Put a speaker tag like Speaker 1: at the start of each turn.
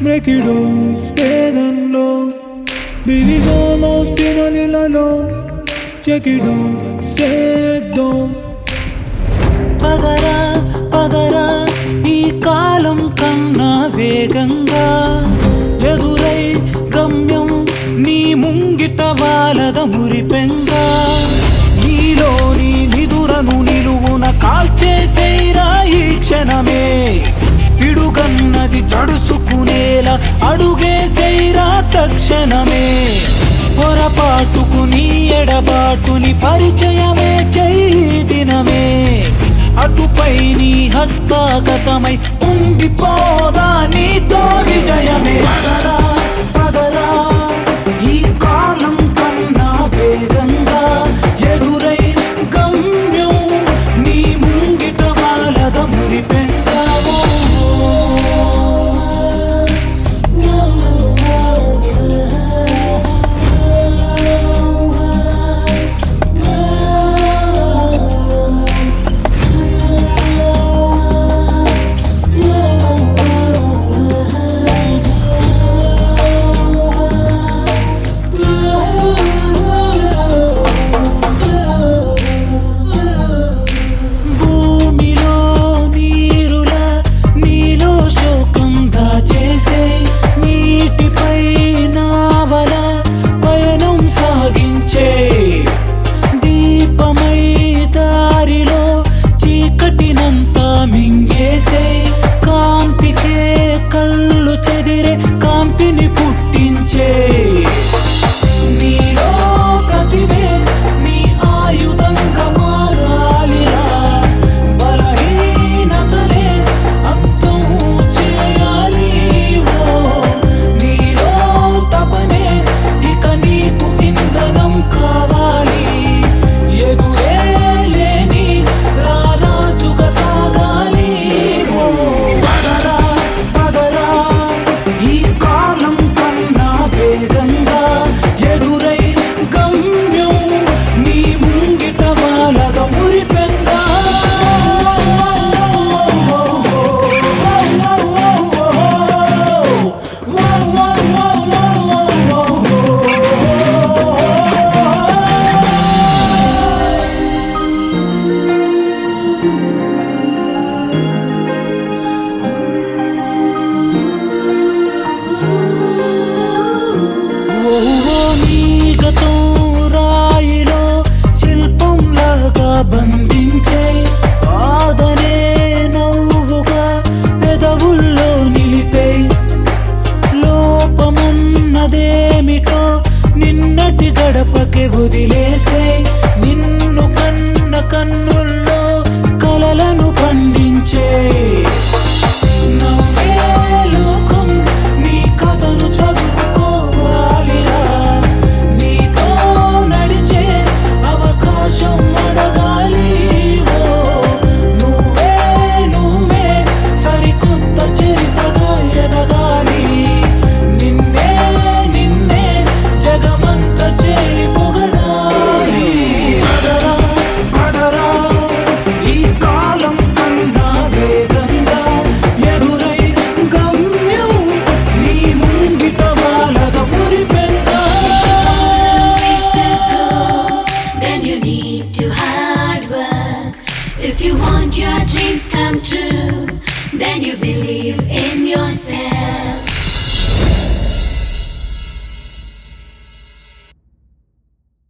Speaker 1: బ్రెకిడోస్ వేదంలో బిరిగోలోస్ తినలిలలో చెకిడో సేద్దో
Speaker 2: పదరా పదరా ఈ కాలం కన్నా వేగంగా ఎదురై గమ్యం నీ ముంగిట వాలద మురిపెంగా నీలోని నిదురను నిలువున కాల్చేసేరా ఈ క్షణమే పిడుగన్నది చడుసుకునేలా అడుగేసేరా తక్షణమే పొరపాటుకు నీ ఎడబాటుని పరిచయమే చెయ్యి దినమే అటుపై నీ హస్తగతమై ఉండిపోదా నీతో విజయమే పదరా పదరా ఈ కాలం కన్నా వేగంగా ఎదురై గమ్యం నీ ముంగిట వాలద మురిపెంగావో భూమిలో నీరులా నీలో శోకం దాచేసే నీటిపై నావల పయనం సాగించే దీపమై దారిలో చీకటినంతా మింగేసే కాంతికే కళ్ళు చెదిరే కాంతిని పుట్టించే నీలో ప్రతిభే నీ ఆయుధంగా మారాలిరా బలహీనతలే అంతం చేయాలి ఓ నీలో తపనే ఇక నీకు ఇంధనం కావాలి ఎదురే లేని రారాజుగా సాగాలి ఓ పదరా పదరా ఈ కాలం కన్నా వేగంగా ఎదురై గమ్యం నీ ముంగిట వాలగ మురిపెంగా ఓహో నీ గతం రాయిలో శిల్పంలాగా బంధించే కాదనే నవ్వుగా పెదవుల్లో నిలిపే లోపమన్నదేమిటో నిన్నటి గడపకి వదిలేసే నిన్ను కన్న కన్నుల్లో కలలను పండించే నవ్వే లోకం నీ కథను చదువుకోవాలిరా నీతో నడిచే అవకాశం అడగాలి ఓ నువ్వే నువ్వే సరికొత్త చరితగా ఎదగాలి నిన్నే నిన్నే జగమంత చేరి పొగడాలి పదరా పదరా ఈ కాలం కన్నా వేగంగా ఎదురై గమ్యం నీ ముంగిట వాలగ మురిపెంగా
Speaker 3: Reach the goal, then you need to hard work. If you want your dreams come true, then you believe in